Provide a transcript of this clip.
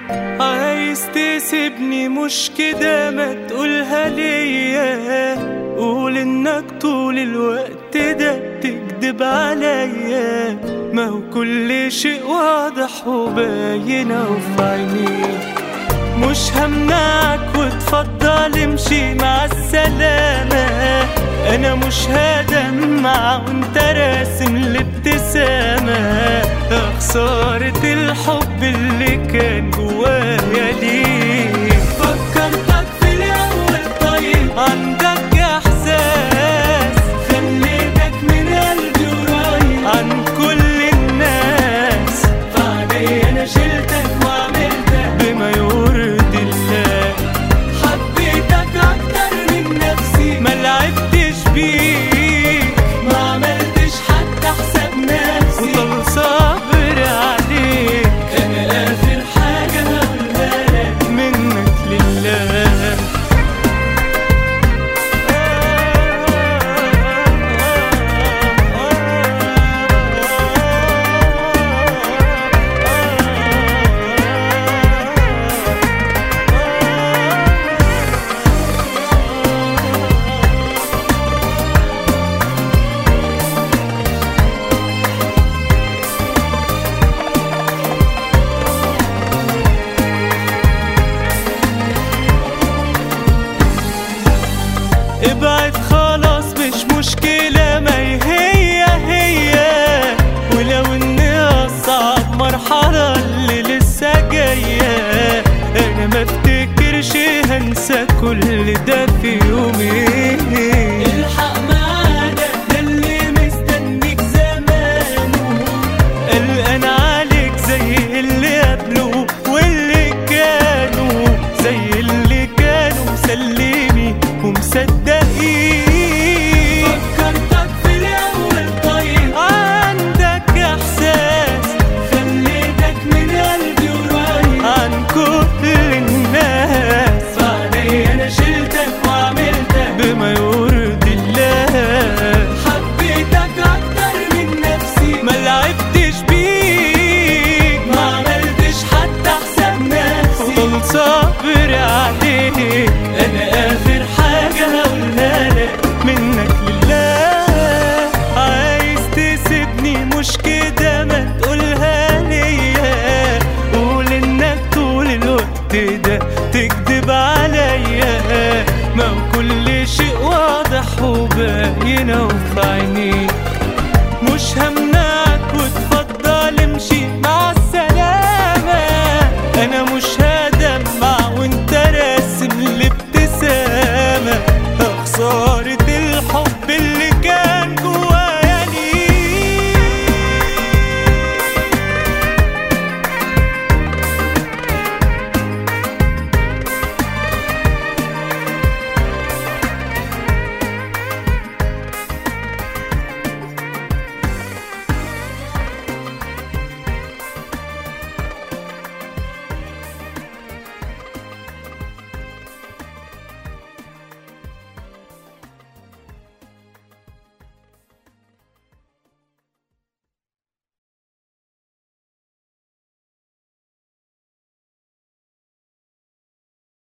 عايز تسيبني مش كده ما تقولها ليا قول انك طول الوقت ده بتكدب عليا ما هو كل شيء واضح وباين وفي عينيك مش همنعك وتفضل امشي مع السلامة انا مش هدمع وانت راسم الابتسامة خسارة الحب اللي كان جوايا ليك فكرتك في الاول طيب عندك احساس خليتك من قلبي قريب عن كل الناس فعلي انا شلتك وعملتك بما يرضي الله حبيتك اكتر من نفسي ما لعبتش بيك ما عملتش حتى حساب نفسي وطل صبر عليك انا اخر حاجه هقولها لك منك لله ابعد خلاص مش مشكلة ما هي هي ولو اني اصعب مرحلة اللي لسه جاية انا ما افتكرش هنسى كل ده في يومين الحق معانا ده اللي مستنيك زمانه قلقان عليك زي اللي قبله واللي كانوا زي اللي كانوا مسلمين ومصدقين فكرتك في الاول طيب عندك احساس خليتك من قلبي قريب عن كل الناس فعلي انا شلتك وعملتك بما يرضي الله حبيتك اكتر من نفسي ما لعبتش بيك ما عملتش حتى حساب نفسي وطول صبر عليك انا اخر حاجه هقولها لك منك لله عايز تسيبني مش كده ما تقولها ليا قول انك طول الوقت ده تكذب عليا ما هو كل شيء واضح وباين وفي عينيك